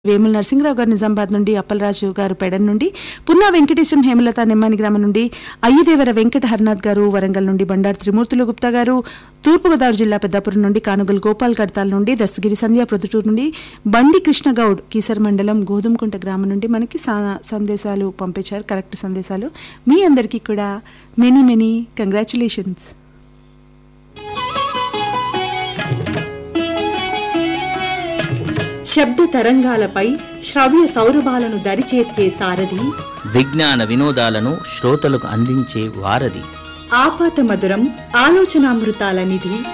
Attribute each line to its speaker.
Speaker 1: వేముల నరసింహరావు గారు నిజామాబాద్ నుండి అప్పలరాజు గారు పెడన్ నుండి పున్నా వెంకటేశం హేమలత నెమ్మాని గ్రామం నుండి అయ్యదేవర వెంకట హర్నాథ్ గారు వరంగల్ నుండి బండారు త్రిమూర్తులు గుప్తా గారు తూర్పుగోదావరి జిల్లా పెద్దాపురం నుండి కానుగల్ గోపాల్ కడతాల్ నుండి దస్తగిరి సంధ్య ప్రొద్దుటూరు నుండి బండి కృష్ణగౌడ్ కీసర్ మండలం గోధుమకుంట గ్రామం నుండి మనకి సా- సందేశాలు పంపించారు కరెక్ట్ సందేశాలు మీ అందరికీ కూడా మెనీ మెనీ కంగ్రాచులేషన్స్
Speaker 2: శబ్ద తరంగాలపై శ్రవ్య సౌరభాలను దరిచేర్చే సారథి
Speaker 3: విజ్ఞాన వినోదాలను శ్రోతలకు అందించే వారధి
Speaker 2: ఆపాత మధురం ఆలోచనామృతాల నిధి